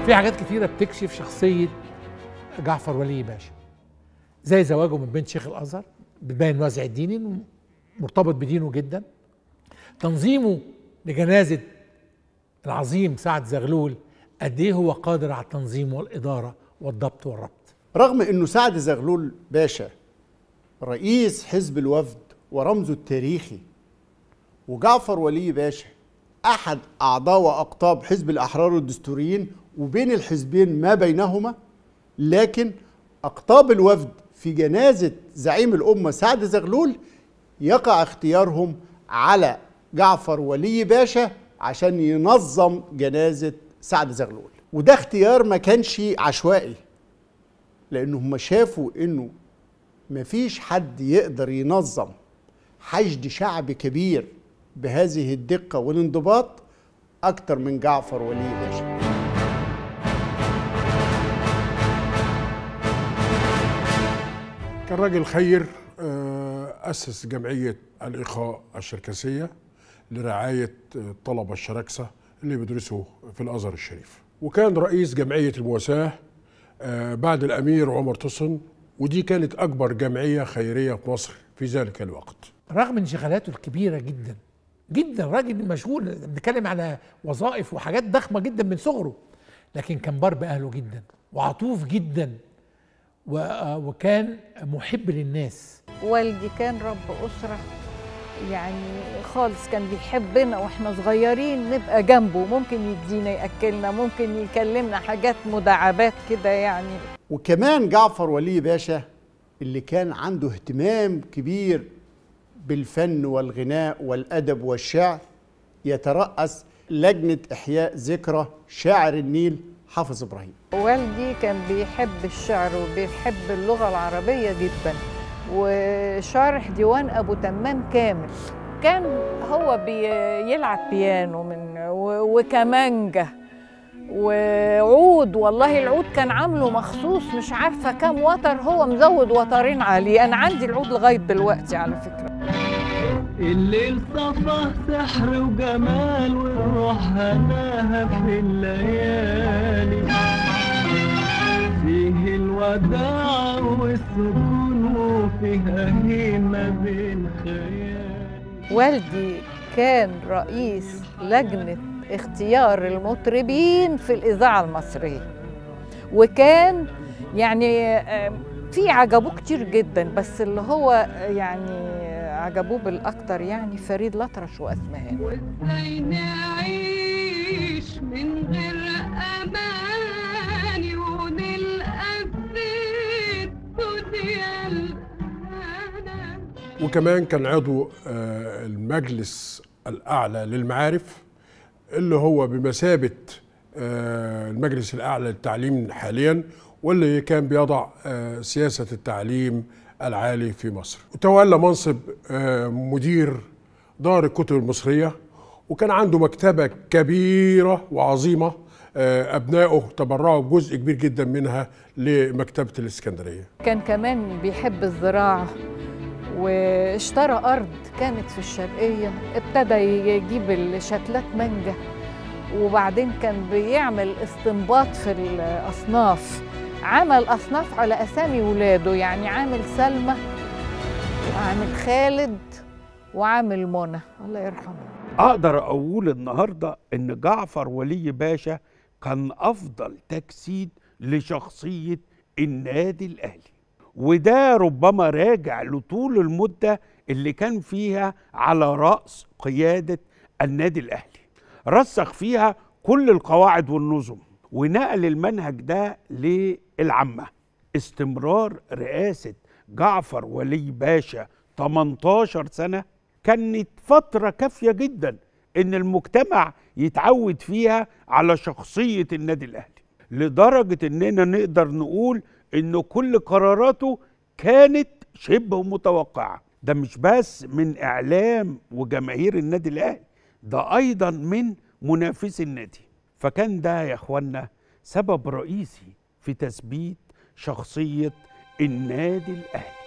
في حاجات كتيرة بتكشف شخصية جعفر ولي باشا زي زواجه من بنت شيخ الأزهر بيبين وازع الديني إنه مرتبط بدينه جدا تنظيمه لجنازة العظيم سعد زغلول قد ايه هو قادر على التنظيم والإدارة والضبط والربط رغم انه سعد زغلول باشا رئيس حزب الوفد ورمزه التاريخي وجعفر ولي باشا احد اعضاء واقطاب حزب الاحرار والدستوريين وبين الحزبين ما بينهما لكن اقطاب الوفد في جنازه زعيم الامه سعد زغلول يقع اختيارهم على جعفر ولي باشا عشان ينظم جنازه سعد زغلول وده اختيار ما كانش عشوائي لانه هم شافوا انه مفيش حد يقدر ينظم حشد شعبي كبير بهذه الدقة والانضباط أكتر من جعفر ولي باشا كان راجل خير آه، أسس جمعية الإخاء الشركسية لرعاية الطلبة الشراكسة اللي بيدرسوا في الأزهر الشريف وكان رئيس جمعية المواساة آه، بعد الأمير عمر تصن ودي كانت أكبر جمعية خيرية في مصر في ذلك الوقت رغم انشغالاته الكبيرة جدا جدا راجل مشغول بنتكلم على وظائف وحاجات ضخمة جدا من صغره لكن كان بار بأهله جدا وعطوف جدا و- آه، وكان محب للناس والدي كان رب أسرة يعني خالص كان بيحبنا واحنا صغيرين نبقى جنبه ممكن يدينا يأكلنا ممكن يكلمنا حاجات مداعبات كده يعني وكمان جعفر ولي باشا اللي كان عنده اهتمام كبير بالفن والغناء والأدب والشعر يترأس لجنة إحياء ذكرى شاعر النيل حافظ إبراهيم والدي كان بيحب الشعر وبيحب اللغة العربية جدا وشارح ديوان أبو تمام كامل كان هو بيلعب بيانو من و- وكمانجة وعود والله العود كان عامله مخصوص مش عارفة كام وتر هو مزود وترين عليه أنا عندي العود لغاية دلوقتي على فكرة الليل صفى سحر وجمال والروح هناها في الليالي فيه الوداع والسكون وفيها هيمة بين خيالي والدي كان رئيس لجنة اختيار المطربين في الإذاعة المصرية وكان يعني آه، في عجبوه كتير جدا بس اللي هو يعني عجبوه بالأكتر يعني فريد الأطرش وأسمهان وازاي نعيش من غير اماني ونلقى في الدنيا الهنا وكمان كان عضو آه، المجلس الأعلى للمعارف اللي هو بمثابة آه، المجلس الأعلى للتعليم حاليا واللي كان بيضع آه، سياسة التعليم العالي في مصر وتولى منصب آه، مدير دار الكتب المصرية وكان عنده مكتبة كبيرة وعظيمة آه، أبنائه تبرعوا بجزء كبير جدا منها لمكتبة الإسكندرية كان كمان بيحب الزراعة واشترى أرض كانت في الشرقية ابتدى يجيب الشتلات مانجا وبعدين كان بيعمل استنباط في الأصناف عمل أصناف على أسامي ولاده يعني عامل سلمى وعامل خالد وعامل منى الله يرحمه اقدر اقول النهارده ان جعفر ولي باشا كان افضل تجسيد لشخصيه النادي الاهلي وده ربما راجع لطول المده اللي كان فيها على راس قياده النادي الاهلي رسخ فيها كل القواعد والنظم ونقل المنهج ده للعامه استمرار رئاسه جعفر ولي باشا 18 سنه كانت فترة كافية جدا إن المجتمع يتعود فيها على شخصية النادي الأهلي لدرجة إننا نقدر نقول إن كل قراراته كانت شبه متوقعة ده مش بس من إعلام وجماهير النادي الأهلي ده أيضا من منافسي النادي فكان ده يا إخوانا سبب رئيسي في تثبيت شخصية النادي الأهلي